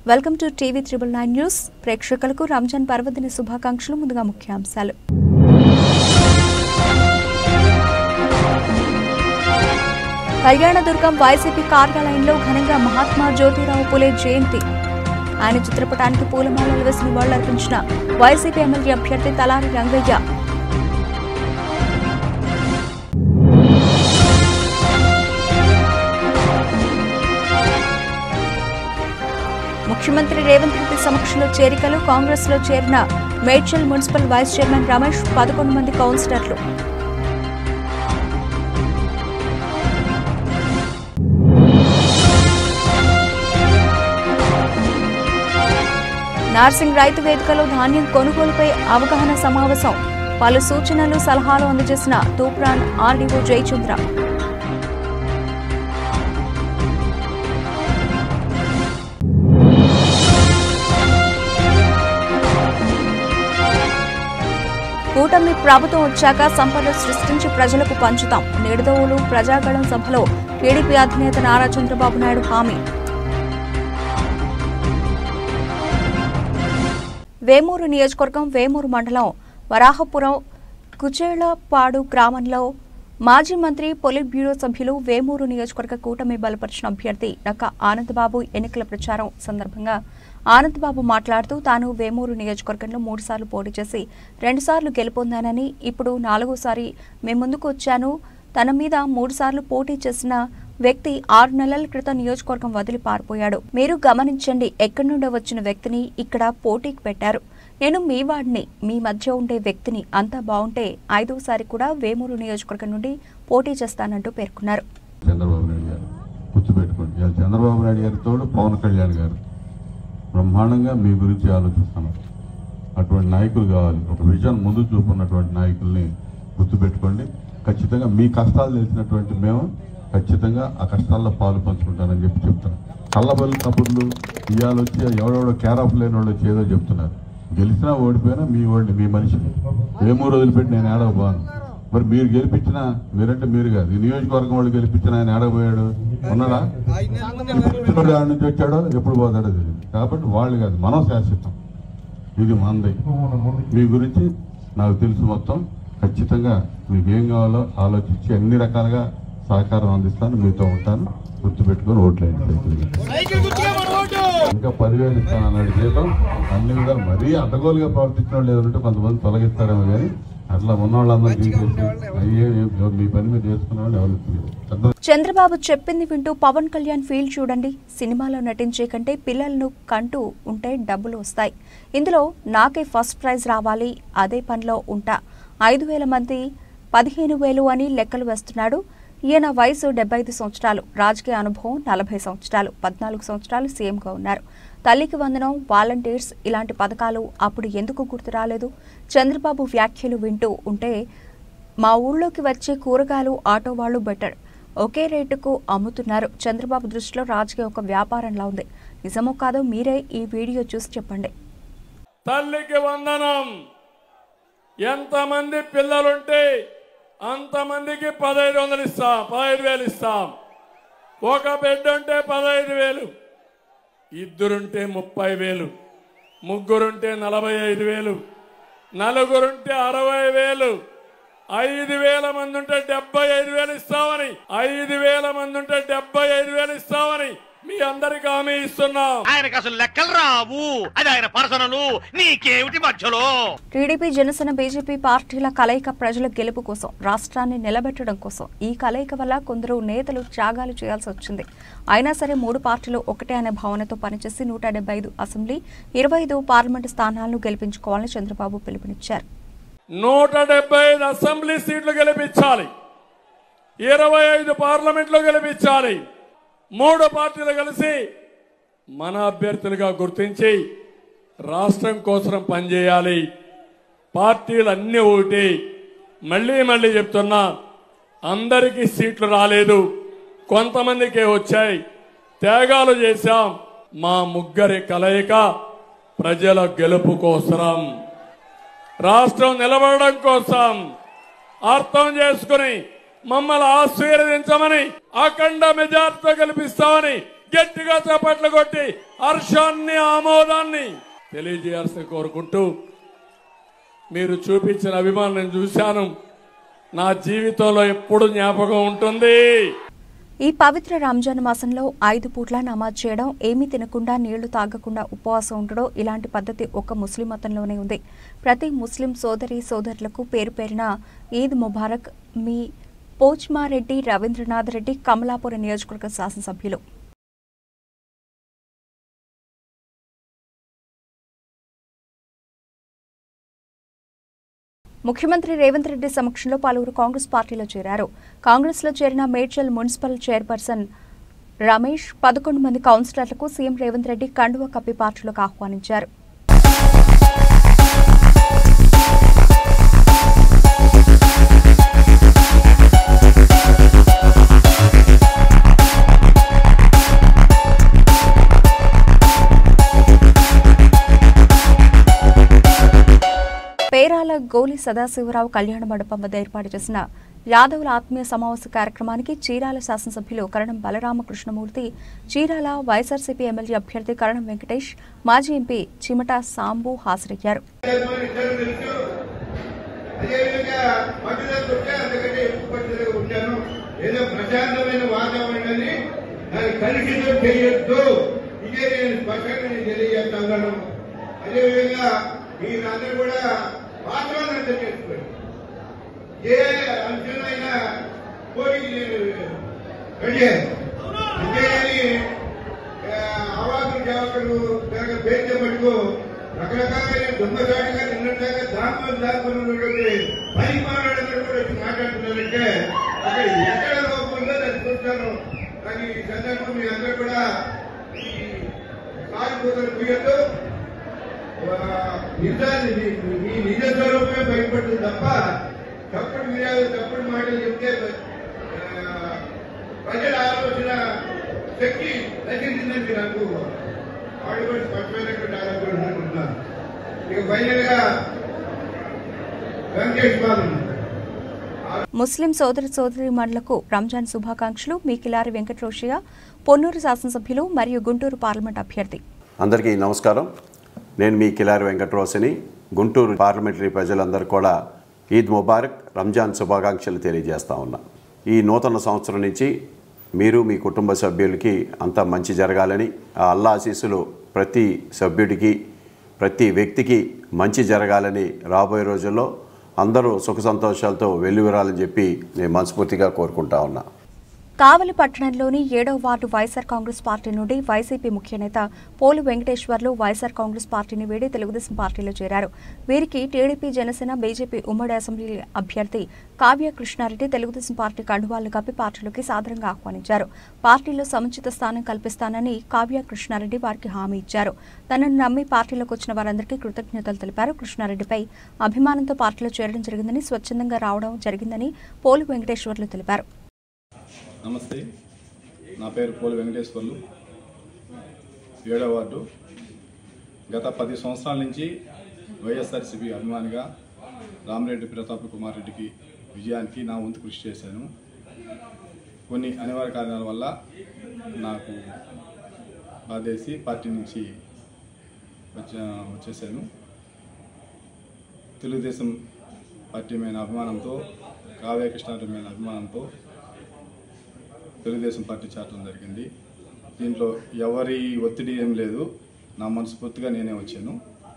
Welcome to TV triple nine news ప్రేక్షకులకు రంజాన్ పర్వదిన శుభాకాంక్షలు ముందుగా ముఖ్యాంశాలు కళ్యాణదుర్గం వైసీపీ కార్యాలయంలో ఘనంగా మహాత్మా జ్యోతిరావు పులే జయంతి ఆయన చిత్రపటానికి పూలమాలలు వేసి నివాళులర్పించిన వైసీపీ ఎమ్మెల్యే అభ్యర్థి తలారి రంగయ్య ముఖ్యమంత్రి రేవంత్ రెడ్డి సమక్షంలో చేరికలు కాంగ్రెస్ లో చేరిన Medchal municipal vice chairman Ramesh పదకొండు మంది కౌన్సిలర్లు నార్సింగ్ రైతు వేదికలో ధాన్యం కొనుగోలుపై అవగాహన సమావేశం పలు సూచనలు సలహాలు అందజేసిన తూప్రాన్ ఆర్డీఓ జయచంద్ర కూటమి ప్రభుత్వం వచ్చాక సంపద సృష్టించి ప్రజలకు పంచుతాం నిడదవులు ప్రజాగళం సభలో టీడీపీ అధినేత నారా చంద్రబాబు నాయుడు హామీ వేమూరు నియోజకవర్గం వేమూరు మండలం వరాహపురం కుచేళ్లపాడు గ్రామంలో మాజీ మంత్రి పొలిట్ బ్యూరో సభ్యులు వేమూరు నియోజకవర్గ కూటమి బలపరిచిన అభ్యర్థి నక్క ఆనందబాబు ఎన్నికల ప్రచారం సందర్భంగా ఆనందబాబు మాట్లాడుతూ తాను వేమూరు నియోజకవర్గంలో మూడుసార్లు పోటీ చేసి రెండుసార్లు గెలుపొందానని ఇప్పుడు నాలుగోసారి మీ ముందుకు వచ్చాను తన మీద మూడుసార్లు పోటీ చేసిన వ్యక్తి ఆరు నెలల క్రితం నియోజకవర్గం వదిలి పారిపోయాడు మీరు గమనించండి ఎక్కడి నుండో వచ్చిన వ్యక్తిని ఇక్కడ పోటీకి పెట్టారు నేను మీ వాడిని మీ మధ్య ఉండే వ్యక్తిని అంతా బాగుంటే ఐదోసారి కూడా వేమూరు నియోజకవర్గం నుండి పోటీ చేస్తానంటూ పేర్కొన్నారు చంద్రబాబు నాయుడు గారు గుర్తుపెట్టుకోండి ఇవాళ చంద్రబాబు నాయుడు గారి తోడు పవన్ కళ్యాణ్ గారు బ్రహ్మాండంగా మీ గురించి ఆలోచిస్తున్నారు అటువంటి నాయకులు కావాలి ఒక విజన్ ముందు చూపున్నటువంటి నాయకుల్ని గుర్తుపెట్టుకోండి ఖచ్చితంగా మీ కష్టాలు తెలిసినటువంటి మేము ఖచ్చితంగా ఆ కష్టాల్లో పాలు పంచుకుంటానని చెప్పి చెప్తాను కళ్ళబల్లి కబుర్లు ఇవాళ వచ్చి ఎవడెవడో కేర్ ఆఫ్ లేని వాళ్ళు వచ్చి ఏదో చెప్తున్నారు గెలిచినా ఓడిపోయినా మీ ఓడిని మీ మనిషిని ఏ మూడు వదిలిపెట్టి నేను ఏడవబాను మరి మీరు గెలిపించిన మీరంటే మీరు కాదు ఈ నియోజకవర్గం వాళ్ళు గెలిపించిన ఆయన ఏడబోయాడు ఉన్నాడా ఇప్పుడు ఆడ నుంచి వచ్చాడో ఎప్పుడు పోతాడో తెలియదు కాబట్టి వాళ్ళు కాదు మనం శాశ్వతం ఇది మంది మీ గురించి నాకు తెలుసు మొత్తం ఖచ్చితంగా మీకు ఏం కావాలో ఆలోచించి అన్ని రకాలుగా సహకారం అందిస్తాను మీతో ఉంటాను గుర్తుపెట్టుకొని ఓట్లేయండి సైకిల్ గుర్తుగా మన ఓటు ఇంకా పదివేలు ఇస్తాను అన్నాడు జీతం అన్ని విధాలు మరీ అడ్డగోలుగా ప్రవర్తించిన వాళ్ళు ఏదంటే కొంతమంది తొలగిస్తారేమో కానీ అట్లా ఉన్న వాళ్ళందరూ తీసేసి అయ్యే మీ పని మీరు చేసుకున్న వాళ్ళు ఎవరు తెలియదు. పెద్ద చంద్రబాబు చెప్పింది వింటూ పవన్ కళ్యాణ్ ఫీల్ చూడండి సినిమాలో నటించే కంటే పిల్లలను కంటూ ఉంటే డబ్బులు వస్తాయి ఇందులో నాకే ఫస్ట్ ప్రైజ్ రావాలి అదే పనిలో ఉంటా ఐదు వేల మంది పదిహేను వేలు అని లెక్కలు వేస్తున్నాడు ఈయన వయసు డెబ్బై ఐదు సంవత్సరాలు రాజకీయ అనుభవం నలభై సంవత్సరాలు పద్నాలుగు సంవత్సరాలు సీఎంగా ఉన్నారు తల్లికి వందనం వాలంటీర్స్ ఇలాంటి పథకాలు అప్పుడు ఎందుకు గుర్తు రాలేదు చంద్రబాబు వ్యాఖ్యలు వింటూ ఉంటే మా ఊళ్ళోకి వచ్చే కూరగాయలు ఆటో వాళ్ళు బెటర్ ఒకే రేటుకు అమ్ముతున్నారు చంద్రబాబు దృష్టిలో రాజకీయ ఒక వ్యాపారంలా ఉంది నిజమో కాదో మీరే ఈ వీడియో చూసి చెప్పండి తల్లికి వందనం ఎంతమంది పిల్లలుంటే అంతమందికి పదహైదు వందలు ఇస్తాం పదహైదు వేలు ఇస్తాం ఒక బిడ్డ ఉంటే పదహైదు వేలు ఇద్దరుంటే ముప్పై వేలు ముగ్గురుంటే నలభై ఐదు వేలు నలుగురుంటే అరవై వేలు ఐదు వేల మంది ఉంటే డెబ్బై ఐదు వేలు ఇస్తామని ఐదు వేల మంది ఉంటే డెబ్బై ఐదు వేలు ఇస్తామని మీ అందరికి హామీ ఇస్తున్నాం ఆయనకు అసలు లెక్కలు రావు అది ఆయన పర్సనలు నీకేమిటి మధ్యలో టీడీపీ జనసేన బీజేపీ పార్టీల కలయిక ప్రజల గెలుపు కోసం రాష్ట్రాన్ని నిలబెట్టడం కోసం ఈ కలయిక వల్ల కొందరు నేతలు త్యాగాలు చేయాల్సి వచ్చింది అయినా సరే మూడు పార్టీలు ఒకటే అనే భావనతో పనిచేసి నూట డెబ్బై ఐదు అసెంబ్లీ ఇరవై ఐదు పార్లమెంటు స్థానాలను గెలిపించుకోవాలని చంద్రబాబు పిలుపునిచ్చారు నూట డెబ్బై ఐదు అసెంబ్లీ సీట్లు గెలిపించాలి ఇరవై ఐదు పార్లమెంట్లో గెలిపించాలి మూడు పార్టీలు కలిసి మన అభ్యర్థులుగా గుర్తించి రాష్ట్రం కోసం పనిచేయాలి పార్టీలు అన్ని ఒకటి మళ్ళీ మళ్ళీ చెప్తున్నా అందరికీ సీట్లు రాలేదు కొంతమందికే వచ్చాయి త్యాగాలు చేశాం మా ముగ్గురి కలయిక ప్రజల గెలుపు కోసరం రాష్ట్రం నిలబడడం కోసం అర్థం చేసుకుని మమ్మల్ని ఆశీర్వదించమని అఖండ మెజార్టీతో గెలిపిస్తామని గట్టిగా చప్పట్లు కొట్టి హర్షాన్ని ఆమోదాన్ని తెలియజేయాల్సి కోరుకుంటూ మీరు చూపించిన అభిమానం నేను చూశాను నా జీవితంలో ఎప్పుడు జ్ఞాపకం ఉంటుంది ఈ పవిత్ర రంజాన్ మాసంలో ఐదు పూట్ల నమాజ్ చేయడం ఏమీ తినకుండా నీళ్లు తాగకుండా ఉపవాసం ఉండడం ఇలాంటి పద్ధతి ఒక్క ముస్లిం మతంలోనే ఉంది ప్రతి ముస్లిం సోదరి సోదరులకు పేరు పేరిన ఈద్ ముబారక్ మీ పోచ్మారెడ్డి రవీంద్రనాథ్ రెడ్డి కమలాపురం నియోజకవర్గ శాసనసభ్యులు ముఖ్యమంత్రి రేవంత్ రెడ్డి సమక్షంలో పలువురు కాంగ్రెస్ పార్టీలో చేరారు కాంగ్రెస్ లో చేరిన మేడ్చల్ మున్సిపల్ చైర్పర్సన్ రమేష్ పదకొండు మంది కౌన్సిలర్లకు సీఎం రేవంత్ రెడ్డి కండువ కప్పి పార్టీలోకి ఆహ్వానించారు పేరాల గోలి సదాశివరావు కళ్యాణ మండపం వద్ద ఏర్పాటు చేసిన యాదవుల ఆత్మీయ సమావేశ కార్యక్రమానికి చీరాల శాసనసభ్యులు కరణం బలరామకృష్ణమూర్తి చీరాల వైఎస్ఆర్సీపీ ఎమ్మెల్యే అభ్యర్థి కరణం వెంకటేష్ మాజీ ఎంపీ చిమట సాంబు హాజరయ్యారు అదేవిధంగా పట్టుదలకు వచ్చే అందుకంటే ఎక్కువ పట్టుదలగా ఉంటాను ఏదో ప్రశాంతమైన వాతావరణాన్ని దాన్ని కలుషితం చేయొద్దు ఇదే నేను స్పష్టంగా నేను తెలియజేస్తా ఉన్నాను అదేవిధంగా మీరందరూ కూడా వాతావరణం అర్థం చేసుకోండి ఏ అంశమైనా పోటీకి నేను రెడీ అంతేగాని ఆ, అవాకులు జావకులు కనుక పేర్చే మటుకు రకరకాలైన దొంగదాటిగా నిన్నట్టుగా దాంపలు దాంపలు ఉన్నటువంటి పని మాట్లాడేందుకు కూడా వచ్చి మాట్లాడుతున్నారంటే అక్కడ ఎక్కడ లోపం ఉందో అది చూస్తాను కానీ ఈ సందర్భం మీ అందరూ కూడా ఈ సాగిపోతున్న కుయ్యద్దు నిజాన్ని మీ- మీ నిజ స్వరూపమే బయటపడుతుంది తప్ప తప్పుడు మీరాలు తప్పుడు మాటలు చెప్తే ఆ, ప్రజల ఆలోచన శక్తి నశించిందని నాకు వాళ్ళు కూడా స్పష్టమైనటువంటి ఆలోచన అనుకుంటున్నాను ఇక ఫైనల్ గా వెంకటేష్ బాబు ముస్లిం సోదరి సోదరిమణులకు రంజాన్ శుభాకాంక్షలు మీకిలారి వెంకటరోషయ్య పొన్నూరు శాసనసభ్యులు మరియు గుంటూరు పార్లమెంట్ అభ్యర్థి అందరికీ నమస్కారం నేను మీ కిలారి వెంకటరోసిని గుంటూరు పార్లమెంటరీ ప్రజలందరూ కూడా ఈద్ ముబారక్ రంజాన్ శుభాకాంక్షలు తెలియజేస్తా ఉన్నా ఈ నూతన సంవత్సరం నుంచి మీరు మీ కుటుంబ సభ్యులకి అంతా మంచి జరగాలని ఆ అల్లా ఆశీస్సులు ప్రతి సభ్యుడికి ప్రతి వ్యక్తికి మంచి జరగాలని రాబోయే రోజుల్లో అందరూ సుఖ సంతోషాలతో వెల్లువిరాలని చెప్పి నేను మనస్ఫూర్తిగా కోరుకుంటా ఉన్నా కావలి పట్టణంలోని ఏడో వార్డు వైఎస్ఆర్ కాంగ్రెస్ పార్టీ నుండి వైసీపీ ముఖ్య నేత పోలు వెంకటేశ్వర్లు వైఎస్ఆర్ కాంగ్రెస్ పార్టీని వీడి తెలుగుదేశం పార్టీలో చేరారు వీరికి టీడీపీ జనసేన బీజేపీ ఉమ్మడి అసెంబ్లీ అభ్యర్థి కావ్య కృష్ణారెడ్డి తెలుగుదేశం పార్టీ కండువాలను కప్పి పార్టీలోకి సాదరంగా ఆహ్వానించారు పార్టీలో సముచిత స్థానం కల్పిస్తానని కావ్య కృష్ణారెడ్డి వారికి హామీ ఇచ్చారు తనను నమ్మి పార్టీలోకి వచ్చిన వారందరికీ కృతజ్ఞతలు తెలిపారు కృష్ణారెడ్డిపై అభిమానంతో పార్టీలో చేరడం జరిగిందని స్వచ్ఛందంగా రావడం జరిగిందని పోలు వెంకటేశ్వర్లు తెలిపారు నమస్తే నా పేరు పోలి వెంకటేశ్వర్లు ఏడవ వార్డు గత పది సంవత్సరాల నుంచి వైఎస్ఆర్సీపీ అభిమానిగా రామరెడ్డి ప్రతాప్ కుమార్ రెడ్డికి విజయానికి నా వంతు కృషి చేశాను కొన్ని అనివార్య కారణాల వల్ల నాకు బాధేసి పార్టీ నుంచి వచ్చా వచ్చేసాను తెలుగుదేశం పార్టీ మీద అభిమానంతో కావ్య కృష్ణారెడ్డి మీద అభిమానంతో తెలుగుదేశం పార్టీ చేరడం జరిగింది దీంట్లో ఎవరి ఒత్తిడి ఏం లేదు నా మనస్ఫూర్తిగా నేనే వచ్చాను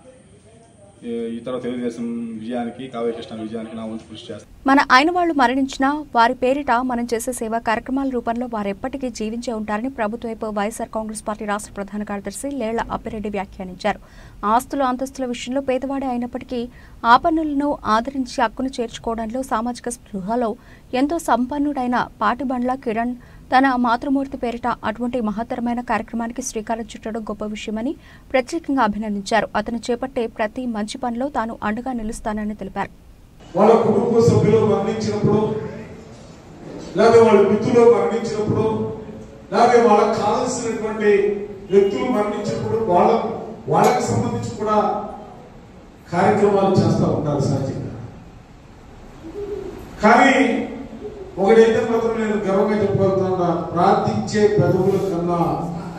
ఈ- ఇతర తెలుగుదేశం విజయానికి కావ్యకృష్ణ విజయానికి నా వంతు కృషి చేస్తాను మన ఆయన వాళ్ళు మరణించినా వారి పేరిట మనం చేసే సేవా కార్యక్రమాల రూపంలో వారెప్పటికీ జీవించే ఉంటారని ప్రభుత్వ వైపు వైఎస్ఆర్ కాంగ్రెస్ పార్టీ రాష్ట్ర ప్రధాన కార్యదర్శి లేళ్ల అప్పిరెడ్డి వ్యాఖ్యానించారు ఆస్తుల అంతస్తుల విషయంలో పేదవాడే అయినప్పటికీ ఆపన్నులను ఆదరించి హక్కును చేర్చుకోవడంలో సామాజిక స్పృహలో ఎంతో సంపన్నుడైన పాటిబండ్ల కిరణ్ తన మాతృమూర్తి పేరిట అటువంటి మహత్తరమైన కార్యక్రమానికి శ్రీకారం చుట్టడం గొప్ప విషయమని ప్రత్యేకంగా అభినందించారు అతను చేపట్టే ప్రతి మంచి పనిలో తాను అండగా నిలుస్తానని తెలిపారు వాళ్ళ కుటుంబ సభ్యులు మరణించినప్పుడు లేదా వాళ్ళ మిత్రులు మరణించినప్పుడు లేదా వాళ్ళకి కావలసినటువంటి వ్యక్తులు మరణించినప్పుడు వాళ్ళ వాళ్ళకి సంబంధించి కూడా కార్యక్రమాలు చేస్తూ ఉంటారు సహజంగా కానీ ఒకటైతే మాత్రం నేను గర్వంగా చెప్పగలుగుతున్నా ప్రార్థించే పెదవుల కన్నా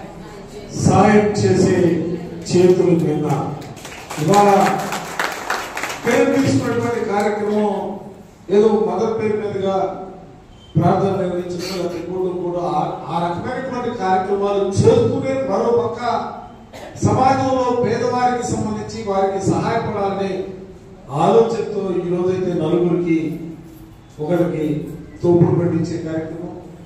సహాయం చేసే చేతులు కింద ఇవాళ పేరు తీసుకున్నటువంటి కార్యక్రమం ఏదో మదర్ పేరు మీదుగా ప్రార్థన నిర్వహించడం లేకపోతే కూడడం కూడా ఆ- ఆ రకమైనటువంటి కార్యక్రమాలు చేస్తూనే మరో పక్క సమాజంలో పేదవారికి సంబంధించి వారికి సహాయపడాలనే ఆలోచనతో ఈ రోజైతే నలుగురికి ఒకరికి తోపుడు పట్టించే కార్యక్రమం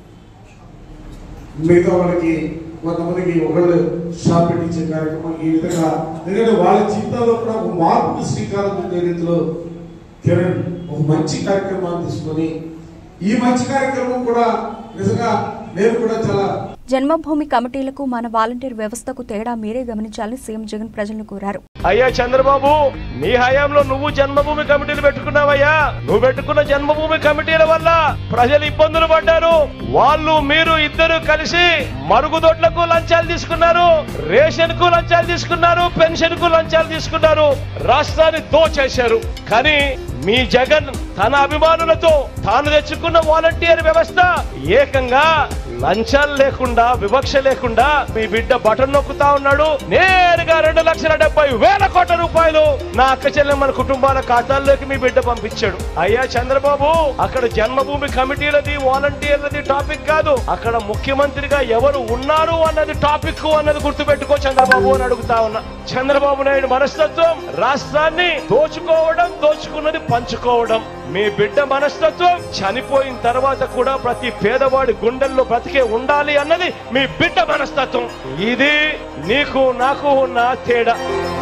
మిగతా వాళ్ళకి కొంతమందికి ఒకళ్ళు షాప్ పెట్టించే కార్యక్రమం ఈ విధంగా ఎందుకంటే వాళ్ళ జీవితాల్లో కూడా ఒక మార్పుకు శ్రీకారం చుట్టే రీతిలో కిరణ్ ఒక మంచి కార్యక్రమాన్ని తీసుకొని ఈ మంచి కార్యక్రమం కూడా నిజంగా నేను కూడా చాలా జన్మభూమి కమిటీలకు మన వాలంటీర్ వ్యవస్థకు తేడా మీరే గమనించాలని సీఎం జగన్ ప్రజలను కోరారు అయ్యా చంద్రబాబు నీ హయాంలో నువ్వు జన్మభూమి కమిటీలు పెట్టుకున్నావయ్యా నువ్వు పెట్టుకున్న జన్మభూమి కమిటీల వల్ల ప్రజలు ఇబ్బందులు పడ్డారు వాళ్ళు మీరు ఇద్దరు కలిసి మరుగుదొడ్లకు లంచాలు తీసుకున్నారు రేషన్ కు లంచాలు తీసుకున్నారు పెన్షన్ కు లంచాలు తీసుకున్నారు రాష్ట్రాన్ని దోచేశారు కానీ మీ జగన్ తన అభిమానులతో తాను తెచ్చుకున్న వాలంటీర్ వ్యవస్థ ఏకంగా లంచాలు లేకుండా వివక్ష లేకుండా మీ బిడ్డ బటన్ నొక్కుతా ఉన్నాడు నేరుగా రెండు లక్షల డెబ్బై వేల కోట్ల రూపాయలు నా అక్క చెల్లెమ్మల కుటుంబాల ఖాతాల్లోకి మీ బిడ్డ పంపించాడు అయ్యా చంద్రబాబు అక్కడ జన్మభూమి కమిటీలది వాలంటీర్లది టాపిక్ కాదు అక్కడ ముఖ్యమంత్రిగా ఎవరు ఉన్నారు అన్నది టాపిక్ అన్నది గుర్తుపెట్టుకో చంద్రబాబు అని అడుగుతా ఉన్నా చంద్రబాబు నాయుడు మనస్తత్వం రాష్ట్రాన్ని దోచుకోవడం దోచుకున్నది పంచుకోవడం మీ బిడ్డ మనస్తత్వం చనిపోయిన తర్వాత కూడా ప్రతి పేదవాడి గుండెల్లో బ్రతికే ఉండాలి అన్నది మీ బిడ్డ మనస్తత్వం ఇది నీకు నాకు ఉన్న తేడా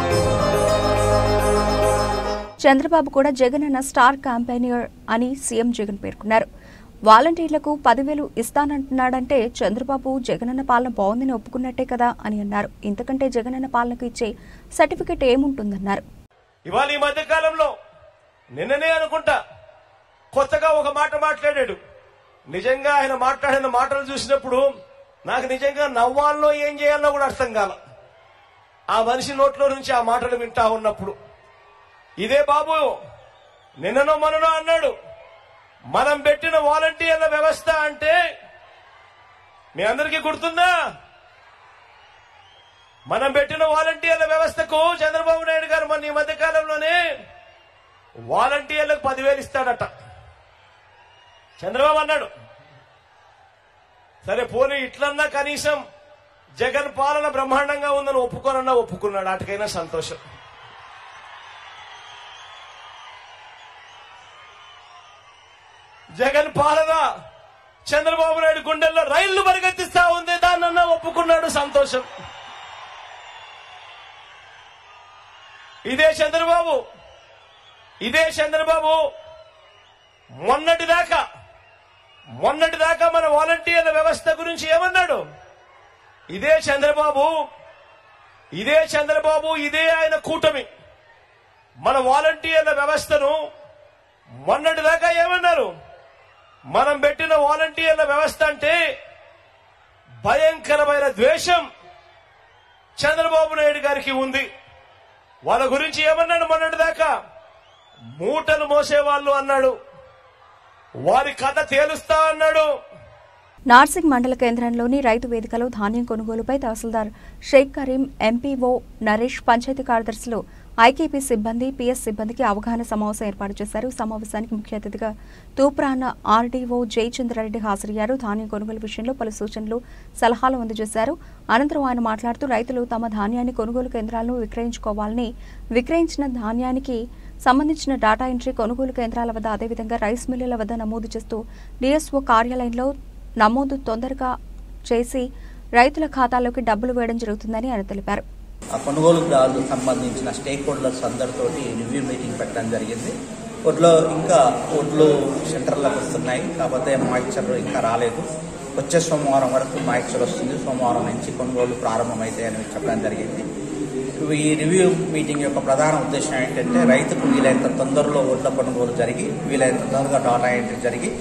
చంద్రబాబు కూడా జగన్ అన్న స్టార్ క్యాంపెయినర్ అని సీఎం జగన్ పేర్కొన్నారు వాలంటీర్లకు పదివేలు ఇస్తానంటున్నాడంటే చంద్రబాబు జగనన్న పాలన బాగుందని ఒప్పుకున్నట్టే కదా అని అన్నారు ఇంతకంటే జగనన్న పాలనకు ఇచ్చే సర్టిఫికెట్ ఏముంటుందన్నారు ఇవాళ ఈ మధ్య కాలంలో నిన్ననే అనుకుంటా కొత్తగా ఒక మాట మాట్లాడాడు నిజంగా ఆయన మాట్లాడిన మాటలు చూసినప్పుడు నాకు నిజంగా నవ్వాలో ఏం చేయాలో కూడా అర్థం కాల ఆ మనిషి నోట్లో నుంచి ఆ మాటలు వింటా ఉన్నప్పుడు ఇదే బాబు నిన్ననో మననో అన్నాడు మనం పెట్టిన వాలంటీర్ల వ్యవస్థ అంటే మీ అందరికీ గుర్తుందా మనం పెట్టిన వాలంటీర్ల వ్యవస్థకు చంద్రబాబు నాయుడు గారు మన ఈ మధ్య కాలంలోనే వాలంటీర్లకు పదివేలు ఇస్తాడట చంద్రబాబు అన్నాడు సరే పోనీ ఇట్లన్నా కనీసం జగన్ పాలన బ్రహ్మాండంగా ఉందని ఒప్పుకోనన్నా ఒప్పుకున్నాడు అటుకైనా సంతోషం జగన్ పాలన చంద్రబాబు నాయుడు గుండెల్లో రైళ్లు పరిగెత్తిస్తా ఉంది దాన్నన్నా ఒప్పుకున్నాడు సంతోషం ఇదే చంద్రబాబు ఇదే చంద్రబాబు మొన్నటి దాకా మొన్నటి దాకా మన వాలంటీర్ల వ్యవస్థ గురించి ఏమన్నాడు ఇదే చంద్రబాబు ఇదే చంద్రబాబు ఇదే ఆయన కూటమి మన వాలంటీర్ల వ్యవస్థను మొన్నటి దాకా ఏమన్నారు మనం పెట్టిన వాలంటీర్ల వ్యవస్థ అంటే భయంకరమైన ద్వేషం చంద్రబాబు నాయుడు గారికి ఉంది వాళ్ళ గురించి ఏమన్నాడు మొన్నటి దాకా మూటలు మోసేవాళ్ళు అన్నాడు వారి కథ తేలుస్తా అన్నాడు నార్సింగ్ మండల కేంద్రంలోని రైతు వేదికలో ధాన్యం కొనుగోలుపై తహసీల్దార్ షేక్ కరీం ఎంపీఓ నరేష్ పంచాయతీ కార్యదర్శులు ఐకేపీ సిబ్బంది పిఎస్ సిబ్బందికి అవగాహన సమావేశం ఏర్పాటు చేశారు సమావేశానికి ముఖ్య అతిథిగా తూప్రాన్న ఆర్డీఓ జయచంద్రారెడ్డి హాజరయ్యారు ధాన్యం కొనుగోలు విషయంలో పలు సూచనలు సలహాలు అందజేశారు అనంతరం ఆయన మాట్లాడుతూ రైతులు తమ ధాన్యాన్ని కొనుగోలు కేంద్రాలను విక్రయించుకోవాలని విక్రయించిన ధాన్యానికి సంబంధించిన డేటా ఎంట్రీ కొనుగోలు కేంద్రాల వద్ద అదేవిధంగా రైస్ మిల్లుల వద్ద నమోదు చేస్తూ డిఎస్ఓ కార్యాలయంలో నమోదు తొందరగా చేసి రైతుల ఖాతాలోకి డబ్బులు వేయడం జరుగుతుందని ఆయన తెలిపారు ఆ కొనుగోలుదారులకు సంబంధించిన స్టేక్ హోల్డర్స్ అందరితోటి రివ్యూ మీటింగ్ పెట్టడం జరిగింది ఒడ్లో ఇంకా ఒడ్లు సెంటర్లకు వస్తున్నాయి కాకపోతే మాయిశ్చర్ ఇంకా రాలేదు వచ్చే సోమవారం వరకు మాయిశ్చర్ వస్తుంది సోమవారం నుంచి కొనుగోలు ప్రారంభమైతాయి అని చెప్పడం జరిగింది ఈ రివ్యూ మీటింగ్ యొక్క ప్రధాన ఉద్దేశం ఏంటంటే రైతుకు వీలైనంత తొందరలో ఒడ్ల కొనుగోలు జరిగి వీలైనంత తొందరగా డాటా ఎంట్రీ జరిగి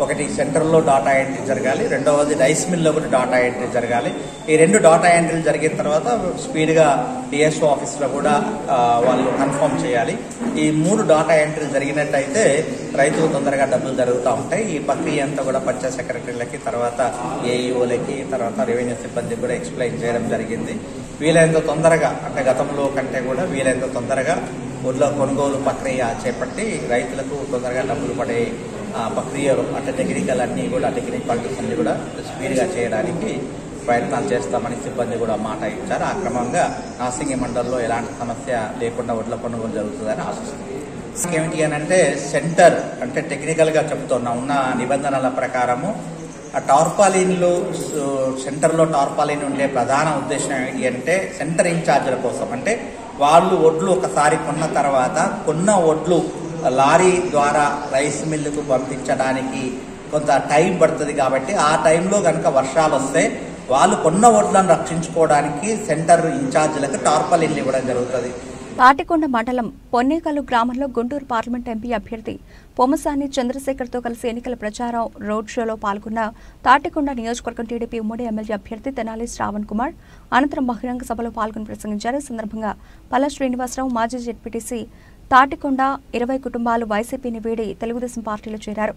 ఒకటి సెంటర్లో డాటా ఎంట్రీ జరగాలి రెండవది రైస్ మిల్లో కూడా డాటా ఎంట్రీ జరగాలి ఈ రెండు డాటా ఎంట్రీలు జరిగిన తర్వాత స్పీడ్గా డిఎస్ఓ ఆఫీస్లో కూడా ఆ, వాళ్ళు కన్ఫర్మ్ చేయాలి ఈ మూడు డాటా ఎంట్రీలు జరిగినట్టయితే రైతులు తొందరగా డబ్బులు జరుగుతూ ఉంటాయి ఈ ప్రక్రియ అంతా కూడా పంచాయత్ సెక్రటరీలకి తర్వాత ఏఈఓలకి తర్వాత రెవెన్యూ సిబ్బందికి కూడా ఎక్స్ప్లెయిన్ చేయడం జరిగింది వీలైనంత తొందరగా అంటే గతంలో కంటే కూడా వీలైనంత తొందరగా ఊర్లో కొనుగోలు ప్రక్రియ చేపట్టి రైతులకు తొందరగా డబ్బులు పడే ఆ, ప్రక్రియలు అంటే టెక్నికల్ అన్ని కూడా టెక్నికల్ క్వాలిటీస్ అన్ని కూడా స్పీడ్గా చేయడానికి ప్రయత్నాలు చేస్తామని సిబ్బంది కూడా మాట ఇచ్చారు ఆ క్రమంగా నాసింగి మండలంలో ఎలాంటి సమస్య లేకుండా వడ్ల కొనుగోలు జరుగుతుందని ఆశిస్తుంది ఏమిటి అని అంటే సెంటర్ అంటే టెక్నికల్ గా చెప్తున్నా ఉన్న నిబంధనల ప్రకారము ఆ టార్పాలిన్లు సు- సెంటర్లో టార్పాలిన్ ఉండే ప్రధాన ఉద్దేశం ఏంటి అంటే సెంటర్ ఇన్ఛార్జీల కోసం అంటే వాళ్ళు ఒడ్లు ఒకసారి కొన్న తర్వాత కొన్న ఒడ్లు లారీ ద్వారా రైస్ మిల్లుకు పంపించడానికి కొంత టైం పడుతుంది కాబట్టి ఆ టైంలో కనుక వర్షాలు వస్తే వాళ్ళు కొన్న ఒడ్లను రక్షించుకోవడానికి సెంటర్ ఇన్ఛార్జీలకు టార్పాలిన్లు ఇవ్వడం జరుగుతుంది తాటికొండ మండలం పొన్నేకల్లు గ్రామంలో గుంటూరు పార్లమెంట్ ఎంపీ అభ్యర్థి పొమసాని చంద్రశేఖర్తో కలిసి ఎన్నికల ప్రచారం రోడ్ షోలో పాల్గొన్న తాటికొండ నియోజకవర్గం టీడీపీ ఉమ్మడి ఎమ్మెల్యే అభ్యర్థి తెనాలి శ్రావణ్ కుమార్ అనంతరం బహిరంగ సభలో పాల్గొని ప్రసంగించారు ఈ సందర్భంగా పల్ల శ్రీనివాసరావు మాజీ జెడ్పీటీసీ తాటికొండ ఇరవై కుటుంబాలు వైసీపీని వీడి తెలుగుదేశం పార్టీలో చేరారు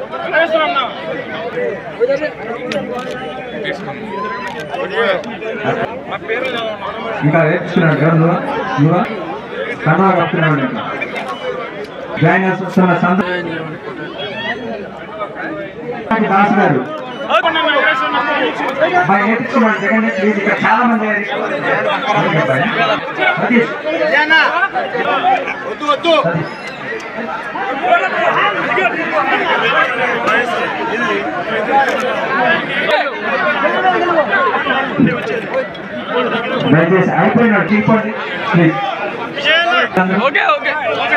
ఇంకా నేర్చుకున్నాడు ఎవరు నువ్వు నువ్వా కన్నా కప్పుతున్నాడు ఇంకా జాయిన్ వస్తున్న సందర్భం దాస్ గారు అబ్బాయి నేర్చుకున్నాడు జగన్ ప్లీజ్ ఇక్కడ చాలా మంది సతీష్ వద్దు వద్దు దయచేసి అయిపోయినాడు తీసుకోండి ప్లీజ్ ఓకే ఓకే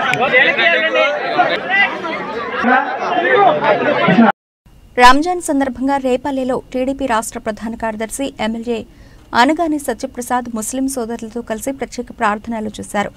రంజాన్ సందర్భంగా రేపల్లెలో టీడీపీ రాష్ట్ర ప్రధాన కార్యదర్శి ఎమ్మెల్యే అనగాని సత్యప్రసాద్ ముస్లిం సోదరులతో కలిసి ప్రత్యేక ప్రార్థనలు చేశారు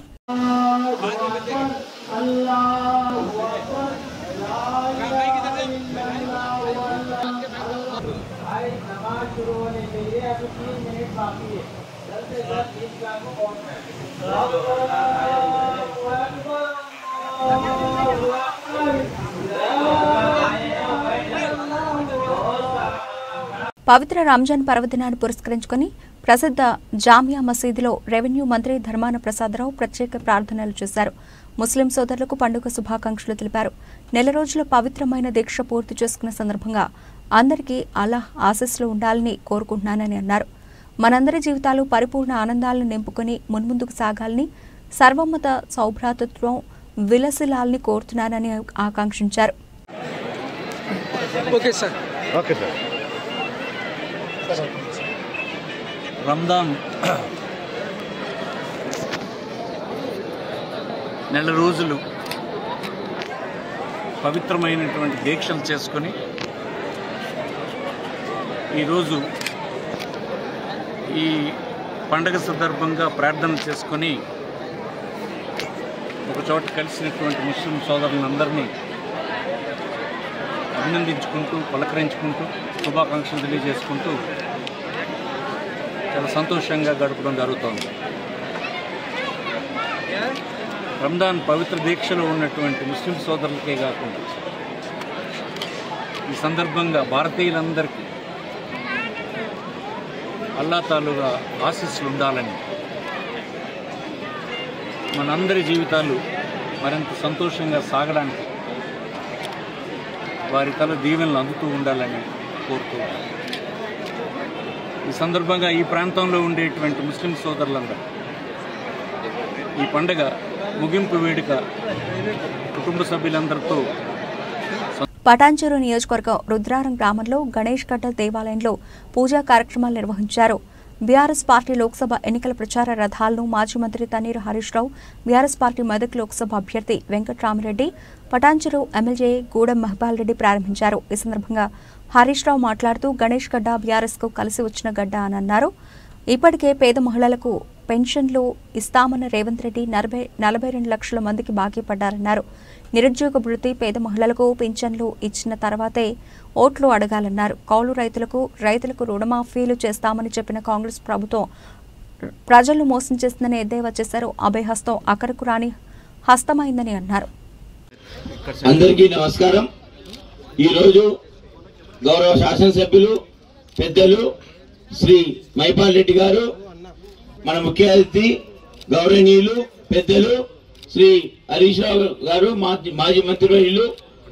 పవిత్ర రంజాన్ పర్వదినాన్ని పురస్కరించుకుని ప్రసిద్ధ జామియా మసీదులో రెవెన్యూ మంత్రి ధర్మాన ప్రసాదరావు ప్రత్యేక ప్రార్థనలు చేశారు ముస్లిం సోదరులకు పండుగ శుభాకాంక్షలు తెలిపారు నెల రోజుల పవిత్రమైన దీక్ష పూర్తి చేసుకున్న సందర్భంగా అందరికీ అల్లాహ్ ఆశీస్సులు ఉండాలని కోరుకుంటున్నానని అన్నారు మనందరి జీవితాలు పరిపూర్ణ ఆనందాలను నింపుకొని మున్ముందుకు సాగాలని సర్వమత సౌభ్రాతృత్వం విలసిలాలని కోరుతున్నానని ఆకాంక్షించారు okay sir okay sir Ramzan నెల రోజులు పవిత్రమైనటువంటి దీక్షలు చేసుకొని ఈరోజు ఈ పండగ సందర్భంగా ప్రార్థన చేసుకొని ఒక చోట కలిసినటువంటి ముస్లిం సోదరులందరినీ అభినందించుకుంటూ పలకరించుకుంటూ శుభాకాంక్షలు తెలియజేసుకుంటూ చాలా సంతోషంగా గడపడం జరుగుతోంది రంజాన్ పవిత్ర దీక్షలో ఉన్నటువంటి ముస్లిం సోదరులకే కాకుండా ఈ సందర్భంగా భారతీయులందరికీ అల్లా తాలుగా ఆశీస్సులు ఉండాలని మనందరి జీవితాలు మరింత సంతోషంగా సాగడానికి వారి తల దీవెనలు అందుతూ ఉండాలని కోరుతూ ఈ సందర్భంగా ఈ ప్రాంతంలో ఉండేటువంటి ముస్లిం సోదరులందరూ ఈ పండగ ముగింపు వేడుక కుటుంబ సభ్యులందరితో పటాన్చెరు నియోజకవర్గం రుద్రారం గ్రామంలో గణేష్ గడ్డ దేవాలయంలో పూజా కార్యక్రమాలు నిర్వహించారు బీఆర్ఎస్ పార్టీ లోక్సభ ఎన్నికల ప్రచార రథాలను మాజీ మంత్రి తన్నీరు హరీష్ రావు బీఆర్ఎస్ పార్టీ మెదక్ లోక్సభ అభ్యర్థి వెంకట్రామరెడ్డి పటాన్చెరు ఎమ్మెల్యే గూడెం మహబాల్ రెడ్డి ప్రారంభించారు ఈ సందర్భంగా హరీష్ రావు మాట్లాడుతూ గణేష్ గడ్డ బీఆర్ఎస్ కు కలిసి వచ్చిన గడ్డ అని అన్నారు ఇప్పటికే పేద మహిళలకు పెన్షన్లు ఇస్తామన్న రేవంత్ రెడ్డి నలభై నలభై రెండు లక్షల మందికి బాకీ పడ్డారన్నారు నిరుద్యోగ భృతి పేద మహిళలకు పింఛన్లు ఇచ్చిన తర్వాతే ఓట్లు అడగాలన్నారు కౌలు రైతులకు రైతులకు రుణమాఫీలు చేస్తామని చెప్పిన కాంగ్రెస్ ప్రభుత్వం ప్రజలను మోసం చేస్తుందని ఎద్దేవా చేశారు అభయ హస్తం అక్కడకు రాని హస్తమైందని అన్నారు అందరికీ నమస్కారం ఈరోజు గౌరవ శాసనసభ్యులు పెద్దలు శ్రీ మైపాల్ రెడ్డి గారు మన ముఖ్య అతిథి గౌరవనీయులు పెద్దలు శ్రీ హరీష్ రావు గారు మాజీ మాజీ మంత్రివర్యులు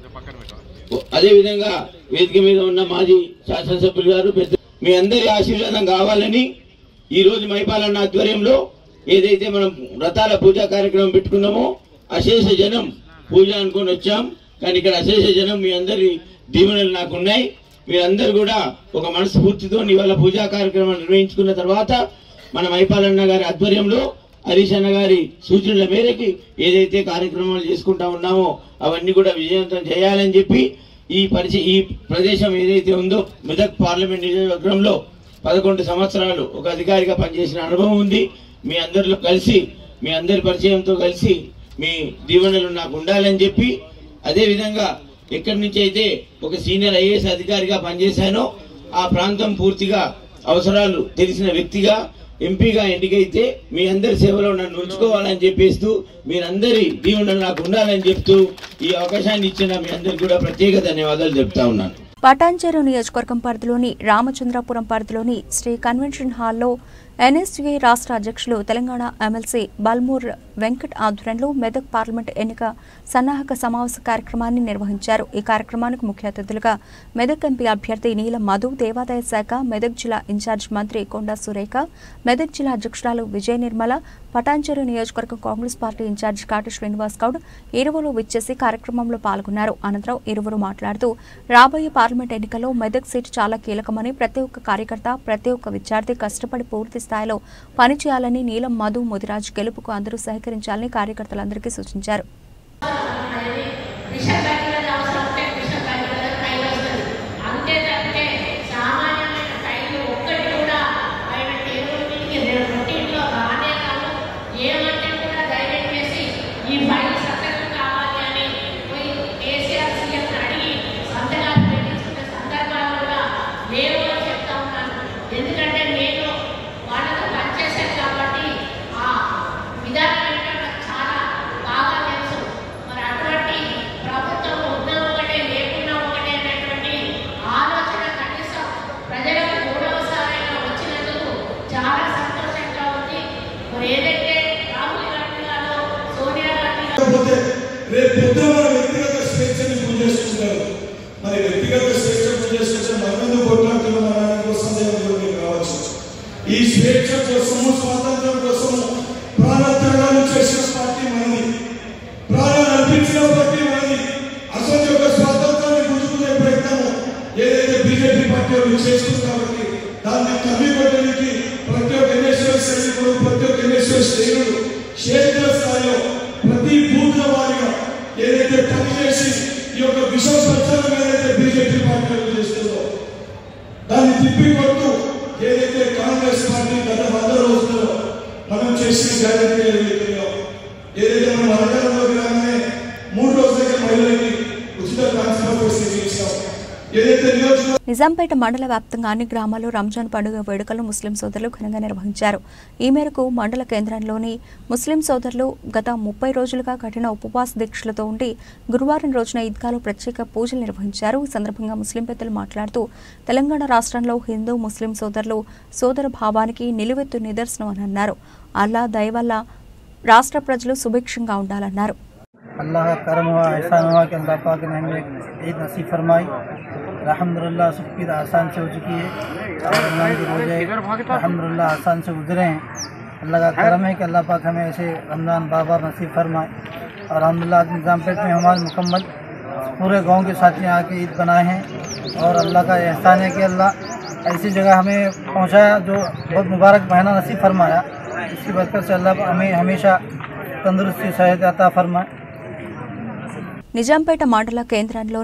అదేవిధంగా వేదిక మీద ఉన్న మాజీ శాసనసభ్యులు గారు పెద్ద మీ అందరి ఆశీర్వాదం కావాలని ఈ రోజు మైపాలన్న ఆధ్వర్యంలో ఏదైతే మనం వ్రతాల పూజా కార్యక్రమం పెట్టుకున్నామో అశేష జనం పూజ అనుకొని వచ్చాం కానీ ఇక్కడ అశేష జనం మీ అందరి దీవెనలు నాకు ఉన్నాయి మీరందరూ కూడా ఒక మనస్ఫూర్తితో ఇవాళ పూజా కార్యక్రమం నిర్వహించుకున్న తర్వాత మన మైపాలన్న గారి ఆధ్వర్యంలో హరీష్ అన్న గారి సూచనల మేరకి ఏదైతే కార్యక్రమాలు చేసుకుంటా ఉన్నామో అవన్నీ కూడా విజయవంతం చేయాలని చెప్పి ఈ పరిచయ ఈ ప్రదేశం ఏదైతే ఉందో మెదక్ పార్లమెంట్ నియోజకవర్గంలో పదకొండు సంవత్సరాలు ఒక అధికారిగా పనిచేసిన అనుభవం ఉంది మీ అందరిలో కలిసి మీ అందరి పరిచయంతో కలిసి మీ దీవెనలు నాకు ఉండాలని చెప్పి అదే విధంగా ఎక్కడి నుంచి అయితే ఒక సీనియర్ ఐఏఎస్ అధికారిగా పనిచేశానో ఆ ప్రాంతం పూర్తిగా అవసరాలు తెలిసిన వ్యక్తిగా ఎంపీగా ఎన్నికైతే మీ అందరి సేవలో నన్ను ఉంచుకోవాలని చెప్పేస్తూ మీరందరి దీవెనలు నాకు ఉండాలని చెప్తూ ఈ అవకాశాన్ని ఇచ్చిన మీ అందరికి కూడా ప్రత్యేక ధన్యవాదాలు చెప్తా ఉన్నాను పటాన్చెరు నియోజకవర్గం పరిధిలోని రామచంద్రపురం పరిధిలోని శ్రీ కన్వెన్షన్ హాల్లో ఎన్ఎస్యుఐ రాష్ట్ర అధ్యక్షులు తెలంగాణ ఎమ్మెల్సీ బల్మూర్ వెంకట్ ఆధ్వర్యంలో మెదక్ పార్లమెంట్ ఎన్నిక సన్నాహక సమావేశ కార్యక్రమాన్ని నిర్వహించారు ఈ కార్యక్రమానికి ముఖ్య అతిథులుగా మెదక్ ఎంపీ అభ్యర్థి నీలం మధు దేవాదాయ శాఖ మెదక్ జిల్లా ఇన్ఛార్జ్ మంత్రి కొండా సురేఖ మెదక్ జిల్లా అధ్యక్షురాలు విజయ నిర్మల పటాన్చెరు నియోజకవర్గం కాంగ్రెస్ పార్టీ ఇన్ఛార్జ్ కాటి శ్రీనివాస్ గౌడ్ ఇరువురు విచ్చేసి కార్యక్రమంలో పాల్గొన్నారు అనంతరం ఇరువురు మాట్లాడుతూ రాబోయే పార్లమెంట్ ఎన్నికల్లో మెదక్ సీటు చాలా కీలకమని ప్రతి ఒక్క కార్యకర్త ప్రతి ఒక్క విద్యార్థి కష్టపడి పూర్తి స్థాయిలో పనిచేయాలని నీలం మధు ముదిరాజ్ గెలుపుకు అందరూ సహకరించాలని కార్యకర్తలందరికీ సూచించారు అంతే తప్పితే సామాన్యమైన టైంలో ఒక్కటి కూడా ఆయన టేబుల్ మీదకి రొటీన్లో రానే కాదు ఏమంటే కూడా ధైర్యం చేసి ఈ ఫైల్ సక్రమం కావాలి అని పోయి కేసీఆర్ సీఎం అడిగి సంతకాలు పెట్టించుకున్న సందర్భాలు కూడా లేవు అని చెప్తా ఉన్నాను ఎందుకంటే నేను వాళ్ళతో పనిచేశాను కాబట్టి ఆ విధానం ఏంటో నాకు చాలా బాగా తెలుసు మరి అటువంటి ప్రభుత్వం ఉన్నా ఒకటే లేకున్నా ఒకటే అనేటువంటి ఆలోచన కనీసం ప్రజలకు మూడవసారైనా వచ్చినందుకు చాలా సంతోషంగా ఉంది మరి ఏదైతే రాహుల్ గాంధీ గారు సోనియా గాంధీ కాకపోతే రేపు పొద్దున మన వ్యక్తిగత స్వేచ్ఛని పూజ చేసుకుంటారు మరి వ్యక్తిగత స్వేచ్ఛ పూజ చేసుకుంటే మనమెందుకు కొట్లాడుతున్నాం అనే దానికో సందేహం కూడా మీకు రావచ్చు ఈ స్వేచ్ఛ కోసము స్వాతంత్రం కోసము ప్రాణత్యాగాలు చేసిన పార్టీ మనది ప్రాణాలు అర్పించిన పార్టీ మనది అసలు యొక్క స్వాతంత్రాన్ని గుంజుకునే ప్రయత్నము ఏదైతే బీజేపీ పార్టీ వాళ్ళు చేస్తుంది కాబట్టి దాన్ని తల్లి కొట్టడానికి ప్రతి ఒక్క ఎన్ఎస్ఎస్ సైనికుడు ప్రతి ఒక్క ఎన్ఎస్ఎస్ శ్రేణుడు క్షేత్ర స్థాయిలో ప్రతి బూత్ వారిగా ఏదైతే పనిచేసి ఈ యొక్క విషమ ప్రచారం ఏదైతే బీజేపీ పార్టీ వాళ్ళు చేస్తుందో దాన్ని తిప్పి కొడుతూ ఏదైతే కాంగ్రెస్ పార్టీ గత వంద రోజుల్లో మనం చేసిన గ్యారెంటీ ఏదైతుందో ఏదైతే మనం అధికారంలోకి రాగానే మూడు రోజులకే మహిళలకి ఉచిత ట్రాన్స్ఫర్ ఫెసిలిటీ ఇచ్చాం ఏదైతే నియోజకవర్గ నిజాంపేట మండల వ్యాప్తంగా అన్ని గ్రామాల్లో రంజాన్ పండుగ వేడుకలు ముస్లిం సోదరులు ఘనంగా నిర్వహించారు ఈ మేరకు మండల కేంద్రంలోని ముస్లిం సోదరులు గత ముప్పై రోజులుగా కఠిన ఉపవాస దీక్షలతో ఉండి గురువారం రోజున ఈద్గాలో ప్రత్యేక పూజలు నిర్వహించారు ఈ సందర్భంగా ముస్లిం పెద్దలు మాట్లాడుతూ తెలంగాణ రాష్ట్రంలో హిందూ ముస్లిం సోదరులు సోదర భావానికి నిలువెత్తు నిదర్శనం అని అన్నారు అల్లా దయ వల్ల రాష్ట్ర ప్రజలు సుభిక్షంగా ఉండాలన్నారు अल्लाह का करम हुआ एहसान हुआ कि अल्लाह पाक ने हमें ईद नसीब फरमाई अलहमदिल्ला सबकी आसान से हो चुकी है और अल्लाह के रोजे अलहमदिल्ला आसान से गुजरे हैं अल्लाह का करम है कि अल्लाह पाक हमें ऐसे रमज़ान बाबर नसीब फरमाए और अलहमदिल्ला निज़ामपेट में हमारे मुकम्मल पूरे गांव के साथ यहाँ आके ईद बनाए हैं और अल्लाह का एहसान है कि अल्लाह ऐसी जगह हमें पहुँचाया जो बहुत मुबारक महीना नसीब फरमाया इसकी बरकत से अल्लाह हमें हमेशा तंदुरुस्ती सेहत अता फरमाए నిజాంపేట మండల కేంద్రంలోని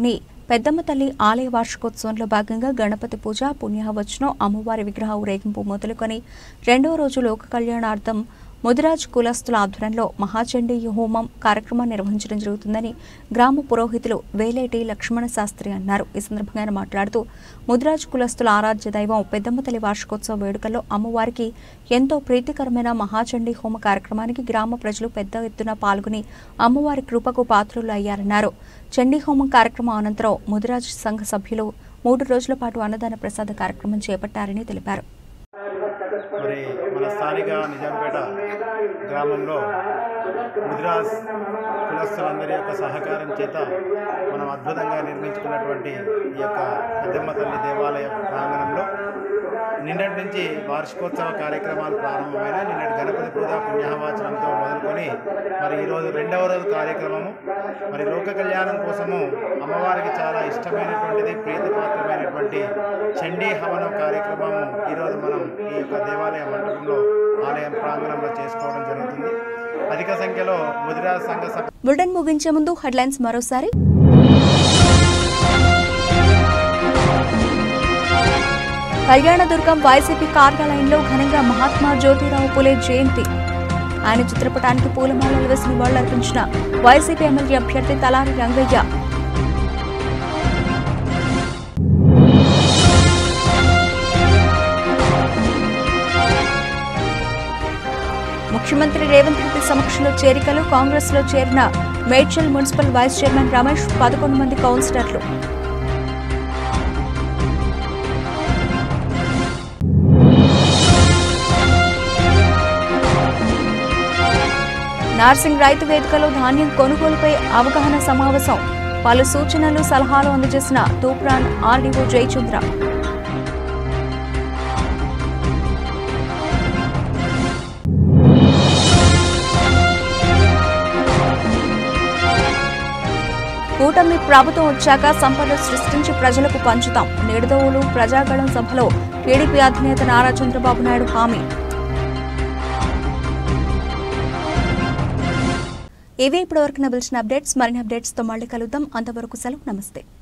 పెద్దమ్మ తల్లి ఆలయ వార్షికోత్సవంలో భాగంగా గణపతి పూజ పుణ్యవచనం అమ్మవారి విగ్రహ ఊరేగింపు మొదలుకొని రెండో రోజు లోక కళ్యాణార్థం ముదిరాజ్ కులస్తుల ఆధ్వర్యంలో మహాచండీ హోమం కార్యక్రమం నిర్వహించడం జరుగుతుందని గ్రామ పురోహితులు వేలేటి లక్ష్మణ శాస్త్రి అన్నారు ఈ సందర్భంగా ఆయన మాట్లాడుతూ ముదిరాజ్ కులస్తుల ఆరాధ్య దైవం పెద్దమ్మ తల్లి వార్షికోత్సవ వేడుకల్లో అమ్మవారికి ఎంతో ప్రీతికరమైన మహాచండీ హోమ కార్యక్రమానికి గ్రామ ప్రజలు పెద్ద ఎత్తున పాల్గొని అమ్మవారి కృపకు పాత్రులు అయ్యారన్నారు చండీ హోమం కార్యక్రమం అనంతరం ముదిరాజ్ సంఘ సభ్యులు మూడు రోజుల పాటు అన్నదాన ప్రసాద కార్యక్రమం చేపట్టారని తెలిపారు మరి మన స్థానిక నిజాంపేట గ్రామంలో ముద్రాస్ కులస్తులందరి యొక్క సహకారం చేత మనం అద్భుతంగా నిర్మించుకున్నటువంటి ఈ యొక్క పెద్దమ్మ తల్లి దేవాలయ ప్రాంగణంలో నిన్నటి నుంచి వార్షికోత్సవ కార్యక్రమాలు ప్రారంభమైన నిన్నటి గణపతి పూజ పుణ్యవాచనంతో మొదలుకొని మరి ఈరోజు రెండవ రోజు కార్యక్రమము మరి లోక కళ్యాణం కోసము అమ్మవారికి చాలా ఇష్టమైనటువంటిది ప్రీతిపాత్రమైనటువంటి చండీ హవనం కార్యక్రమము ఈరోజు మనం ఈ యొక్క దేవాలయ మండపంలో ఆలయం ప్రాంగణంలో చేసుకోవడం జరుగుతుంది అధిక సంఖ్యలో ముదిరా సంఘ సభ్యులు బులెటిన్ ముగించే ముందు హెడ్లైన్స్ మరోసారి కళ్యాణదుర్గం వైసీపీ కార్యాలయంలో ఘనంగా మహాత్మా జ్యోతిరావు పులే జయంతి ఆయన చిత్రపటానికి పూలమాలలు వేసి నివాళులర్పించిన వైసీపీ ఎమ్మెల్యే అభ్యర్థి తలారి రంగయ్య ముఖ్యమంత్రి రేవంత్ రెడ్డి సమక్షంలో చేరికలు కాంగ్రెస్ లో చేరిన Medchal municipal vice chairman Ramesh పదకొండు మంది కౌన్సిలర్లు నార్సింగ్ రైతు వేదికలో ధాన్యం కొనుగోలుపై అవగాహన సమావేశం పలు సూచనలు సలహాలు అందజేసిన తూప్రాన్ ఆర్డీఓ జయచంద్ర కూటమి ప్రభుత్వం వచ్చాక సంపద సృష్టించి ప్రజలకు పంచుతాం నిడదవులు ప్రజాగళం సభలో టీడీపీ అధినేత నారా చంద్రబాబు నాయుడు హామీ ఇవే ఇప్పటివరకు నవల్సిన అప్డేట్స్ మరిన్ని అప్డేట్స్తో మళ్ళీ కలుద్దాం అంతవరకు సెలవు నమస్తే